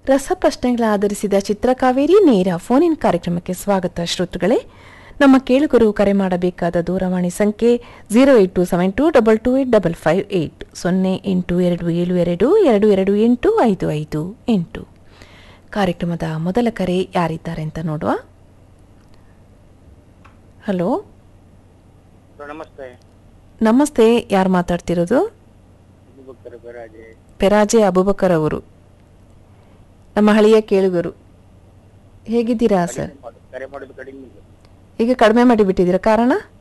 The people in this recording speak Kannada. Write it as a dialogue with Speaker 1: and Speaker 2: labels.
Speaker 1: ರಸಪ್ರಶ್ನೆಗಳ ಆಧರಿಸಿದ ಚಿತ್ರಕಾವೇರಿ ನೇರ ಫೋನ್ ಇನ್ ಕಾರ್ಯಕ್ರಮಕ್ಕೆ ಸ್ವಾಗತ ಶ್ರೋತೃಗಳೇ ನಮ್ಮ ಕೇಳುಗರು ಕರೆ ಮಾಡಬೇಕಾದ ದೂರವಾಣಿ ಸಂಖ್ಯೆ zero eight two seven two double two eight double five eight ಸೊನ್ನೆ ಎಂಟು ಎರಡು ಏಳು ಎರಡು ಎರಡು ಎರಡು ಎಂಟು ಐದು ಐದು ಎಂಟು ಕಾರ್ಯಕ್ರಮದ ಮೊದಲ ಕರೆ ಯಾರಿದ್ದಾರೆ ಅಂತ ನೋಡುವ ಹಲೋ
Speaker 2: ಸರ್, ನಮಸ್ತೆ
Speaker 1: ನಮಸ್ತೆ ಯಾರು ಮಾತಾಡ್ತಿರೋದು
Speaker 2: ಅಬೂಬಕ್ಕರ್ ಬರಾಜೆ
Speaker 1: ಪೆರಾಜೆ ಅಬುಬಕರ್ ಅವರು ನಮ್ಮ ಹಳೆಯ ಕೇಳುಗರು ಹೇಗಿದ್ದೀರಾ ಸರ್
Speaker 2: ಮಾಡು- ಕರೆ ಮಾಡೋದು ಕಡಿಮೆ ಇದೆ.
Speaker 1: ಈಗ ಕಡಿಮೆ ಮಾಡಿಬಿಟ್ಟಿದ್ದೀರಾ ಕಾರಣ